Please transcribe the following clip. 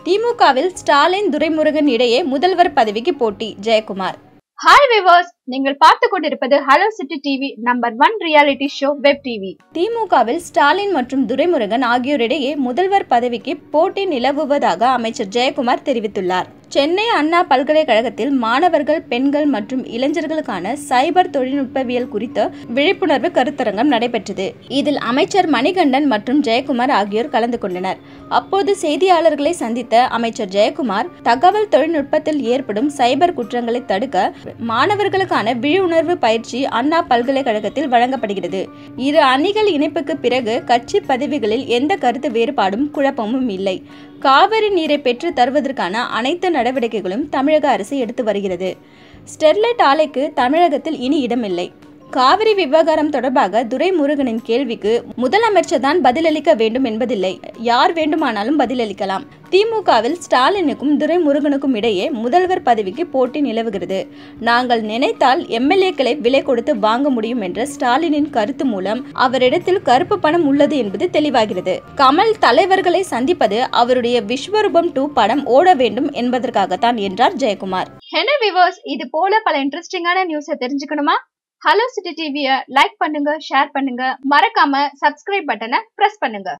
திமுகவில் ஸ்டாலின் துரைமுருகன் இடையே முதல்வர் பதவிக்கு போட்டி ஜெயக்குமார் ஹாய் விவர்ஸ் நீங்கள் பார்த்து கொண்டிருப்பது hello city TV number one reality show web TV திமுகவில் ஸ்டாலின் மற்றும் துரைமுருகன் ஆகியோரிடையே முதல்வர் பதவிக்கு போட்டி நிலவுவதாக அமைச்சர் ஜெயக்குமார் தெரிவித்துள்ளார் சென்னை அண்ணா பல்கலைக்கழகத்தில் மாணவர்கள் பெண்கள் மற்றும் இளைஞர்களுக்கான சைபர் தொழில்நுட்பவியல் குறித்த விழிப்புணர்வு கருத்தரங்கம் நடைபெற்றது இதில் அமைச்சர் மணிகண்டன் மற்றும் ஜெயக்குமார் ஆகியோர் கலந்து கொண்டனர் அப்போது செய்தியாளர்களை சந்தித்த அமைச்சர் ஜெயக்குமார் தகவல் தொழில்நுட்பத்தில் ஏற்படும் சைபர் குற்றங்களை தடுக்க மாணவர்களுக்கான விழிப்புணர்வு பயிற்சி அண்ணா பல்கலைக்கழகத்தில் வழங்கப்படுகிறது இரு அணிகள் இணைப்புக்கு பிறகு கட்சி பதவிகளில் எந்த கருத்து வேறுபாடும் குழப்பமும் இல்லை காவிரி நீரை பெற்று தருவதற்கான அனைத்து நடவடிக்கைகளும் தமிழக அரசு எடுத்து வருகிறது ஸ்டெர்லைட் ஆலைக்கு தமிழகத்தில் இனி இடமில்லை காவிரி விவகாரம் தொடர்பாக துரைமுருகனின் கேள்விக்கு முதலமைச்சர் தான் பதிலளிக்க வேண்டும் என்பதில்லை யார் வேண்டுமானாலும் பதிலளிக்கலாம் திமுகவில் ஸ்டாலினுக்கும் துரைமுருகனுக்கும் இடையே முதல்வர் பதவிக்கு போட்டி நிலவுகிறது நாங்கள் நினைத்தால் எம்எல்ஏக்களை விலை கொடுத்து வாங்க முடியும் என்ற ஸ்டாலினின் கருத்து மூலம் அவரிடத்தில் கருப்பு பணம் உள்ளது என்பது தெளிவாகிறது கமல் தலைவர்களை சந்திப்பது அவருடைய விஸ்வரூபம் டூ படம் ஓட வேண்டும் என்பதற்காகத்தான் என்றார் ஜெயக்குமார் என்ன விவர்ஸ் இது போல பல இன்ட்ரெஸ்டிங்கான நியூஸை தெரிஞ்சுக்கணுமா ஹலோ சிட்டி டிவியை லைக் பண்ணுங்க ஷேர் பண்ணுங்க மறக்காம சப்ஸ்கிரைப் பட்டனை பிரஸ் பண்ணுங்க